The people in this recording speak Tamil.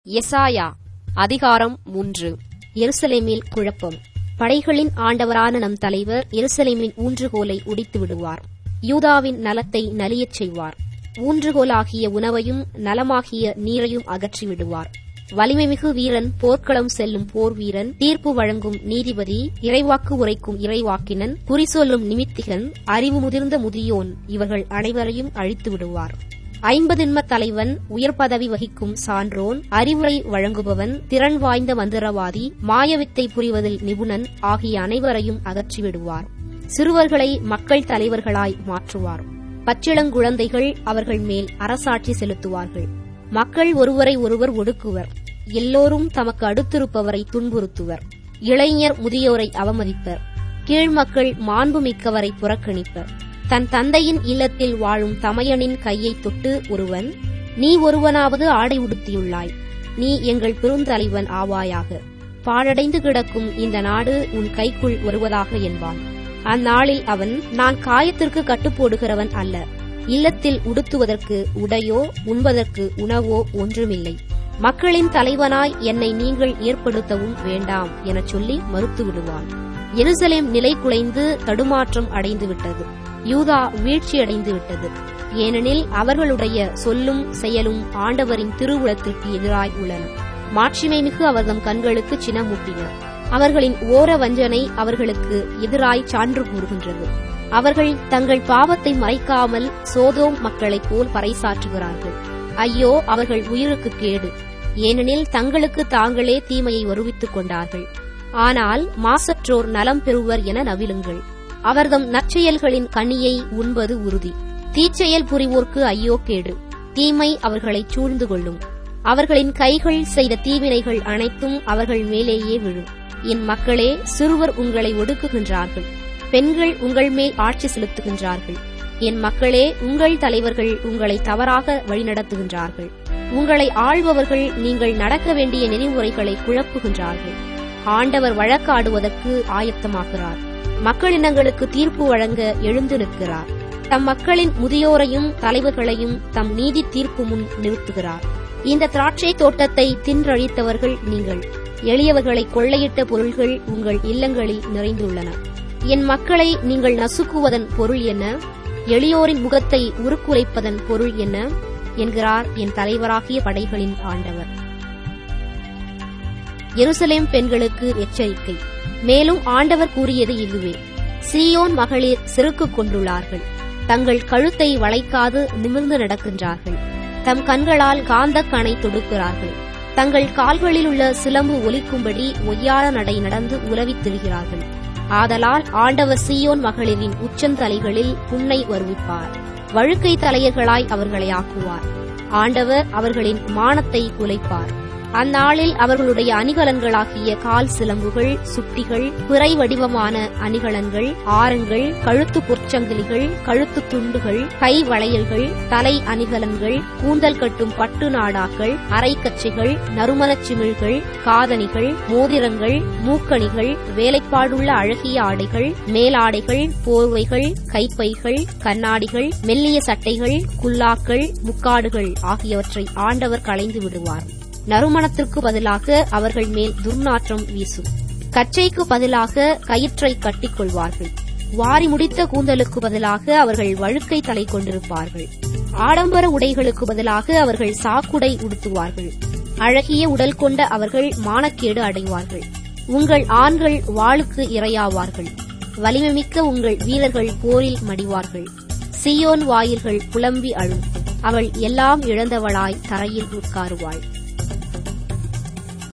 எசாயா அதிகாரம் மூன்று எருசலேமில் குழப்பம் படைகளின் ஆண்டவரான நம் தலைவர் எருசலேமின் ஊன்றுகோலை உடைத்து விடுவார் யூதாவின் நலத்தை நலியச் செய்வார் ஊன்றுகோலாகிய உணவையும் நலமாகிய நீரையும் அகற்றி விடுவார் வலிமைமிகு வீரன் போர்க்களம் செல்லும் போர் வீரன் தீர்ப்பு வழங்கும் நீதிபதி இறைவாக்கு உரைக்கும் இறைவாக்கினன் குறி சொல்லும் நிமித்திகன் அறிவு முதிர்ந்த முதியோன் இவர்கள் அனைவரையும் அழித்து விடுவார் ஐம்பதின்ம தலைவன் உயர் பதவி வகிக்கும் சான்றோன் அறிவுரை வழங்குபவன் திறன் வாய்ந்த மந்திரவாதி மாயவித்தை புரிவதில் நிபுணன் ஆகிய அனைவரையும் அகற்றிவிடுவார் சிறுவர்களை மக்கள் தலைவர்களாய் மாற்றுவார் பச்சிளங்குழந்தைகள் அவர்கள் மேல் அரசாட்சி செலுத்துவார்கள் மக்கள் ஒருவரை ஒருவர் ஒடுக்குவர் எல்லோரும் தமக்கு அடுத்திருப்பவரை துன்புறுத்துவர் இளைஞர் முதியோரை அவமதிப்பர் கீழ்மக்கள் மாண்புமிக்கவரை புறக்கணிப்பர் தன் தந்தையின் இல்லத்தில் வாழும் தமையனின் கையை தொட்டு ஒருவன் நீ ஒருவனாவது ஆடை உடுத்தியுள்ளாய் நீ எங்கள் பெருந்தலைவன் ஆவாயாக பாழடைந்து கிடக்கும் இந்த நாடு உன் கைக்குள் வருவதாக என்பான் அந்நாளில் அவன் நான் காயத்திற்கு கட்டுப்போடுகிறவன் அல்ல இல்லத்தில் உடுத்துவதற்கு உடையோ உண்பதற்கு உணவோ ஒன்றுமில்லை மக்களின் தலைவனாய் என்னை நீங்கள் ஏற்படுத்தவும் வேண்டாம் எனச் சொல்லி மறுத்து விடுவான் எருசலேம் நிலை குலைந்து தடுமாற்றம் அடைந்துவிட்டது யூதா வீழ்ச்சியடைந்து விட்டது ஏனெனில் அவர்களுடைய சொல்லும் செயலும் ஆண்டவரின் திருவுளத்திற்கு எதிராய் உள்ளன மாட்சிமை மிகு அவர்தம் கண்களுக்கு சினமூட்டின அவர்களின் ஓர வஞ்சனை அவர்களுக்கு எதிராய் சான்று கூறுகின்றது அவர்கள் தங்கள் பாவத்தை மறைக்காமல் சோதோம் மக்களைப் போல் பறைசாற்றுகிறார்கள் ஐயோ அவர்கள் உயிருக்கு கேடு ஏனெனில் தங்களுக்கு தாங்களே தீமையை வருவித்துக் கொண்டார்கள் ஆனால் மாசற்றோர் நலம் பெறுவர் என நவிலுங்கள் அவர்தம் நற்செயல்களின் கனியை உண்பது உறுதி தீச்செயல் புரிவோர்க்கு ஐயோ கேடு தீமை அவர்களை சூழ்ந்து கொள்ளும் அவர்களின் கைகள் செய்த தீவினைகள் அனைத்தும் அவர்கள் மேலேயே விழும் என் மக்களே சிறுவர் உங்களை ஒடுக்குகின்றார்கள் பெண்கள் உங்கள் மேல் ஆட்சி செலுத்துகின்றார்கள் என் மக்களே உங்கள் தலைவர்கள் உங்களை தவறாக வழிநடத்துகின்றார்கள் உங்களை ஆள்பவர்கள் நீங்கள் நடக்க வேண்டிய நெறிமுறைகளை குழப்புகின்றார்கள் ஆண்டவர் வழக்காடுவதற்கு ஆயத்தமாகிறார் மக்களினங்களுக்கு தீர்ப்பு வழங்க எழுந்து நிற்கிறார் தம் மக்களின் முதியோரையும் தலைவர்களையும் தம் நீதி தீர்ப்பு முன் நிறுத்துகிறார் இந்த திராட்சை தோட்டத்தை தின்றழித்தவர்கள் நீங்கள் எளியவர்களை கொள்ளையிட்ட பொருள்கள் உங்கள் இல்லங்களில் நிறைந்துள்ளன என் மக்களை நீங்கள் நசுக்குவதன் பொருள் என்ன எளியோரின் முகத்தை உருக்குலைப்பதன் பொருள் என்ன என்கிறார் என் தலைவராகிய படைகளின் ஆண்டவர் எருசலேம் பெண்களுக்கு எச்சரிக்கை மேலும் ஆண்டவர் கூறியது இதுவே சீயோன் மகளிர் செருக்கு கொண்டுள்ளார்கள் தங்கள் கழுத்தை வளைக்காது நிமிர்ந்து நடக்கின்றார்கள் தம் கண்களால் காந்த கணை தொடுக்கிறார்கள் தங்கள் கால்களில் உள்ள சிலம்பு ஒலிக்கும்படி ஒய்யார நடை நடந்து உலவித் திரிகிறார்கள் ஆதலால் ஆண்டவர் சீயோன் மகளிரின் உச்சந்தலைகளில் புன்னை வருவிப்பார் வழுக்கை தலையர்களாய் அவர்களை ஆக்குவார் ஆண்டவர் அவர்களின் மானத்தை குலைப்பார் அந்நாளில் அவர்களுடைய அணிகலன்களாகிய கால் சிலம்புகள் சுட்டிகள் பிறை வடிவமான அணிகலன்கள் ஆரங்கள் கழுத்து பொற்சங்கிலிகள் கழுத்து துண்டுகள் கை வளையல்கள் தலை அணிகலன்கள் கூந்தல் கட்டும் பட்டு நாடாக்கள் அரைக்கச்சைகள் நறுமணச் சிமிழ்கள் காதணிகள் மோதிரங்கள் மூக்கணிகள் வேலைப்பாடுள்ள அழகிய ஆடைகள் மேலாடைகள் போர்வைகள் கைப்பைகள் கண்ணாடிகள் மெல்லிய சட்டைகள் குல்லாக்கள் முக்காடுகள் ஆகியவற்றை ஆண்டவர் களைந்து விடுவார் நறுமணத்திற்கு பதிலாக அவர்கள் மேல் துர்நாற்றம் வீசும் கச்சைக்கு பதிலாக கயிற்றை கட்டிக் கொள்வார்கள் வாரி முடித்த கூந்தலுக்கு பதிலாக அவர்கள் வழுக்கை தலை கொண்டிருப்பார்கள் ஆடம்பர உடைகளுக்கு பதிலாக அவர்கள் சாக்குடை உடுத்துவார்கள் அழகிய உடல் கொண்ட அவர்கள் மானக்கேடு அடைவார்கள் உங்கள் ஆண்கள் வாளுக்கு இரையாவார்கள் வலிமைமிக்க உங்கள் வீரர்கள் போரில் மடிவார்கள் சியோன் வாயில்கள் புலம்பி அழும் அவள் எல்லாம் இழந்தவளாய் தரையில் உட்காருவாள்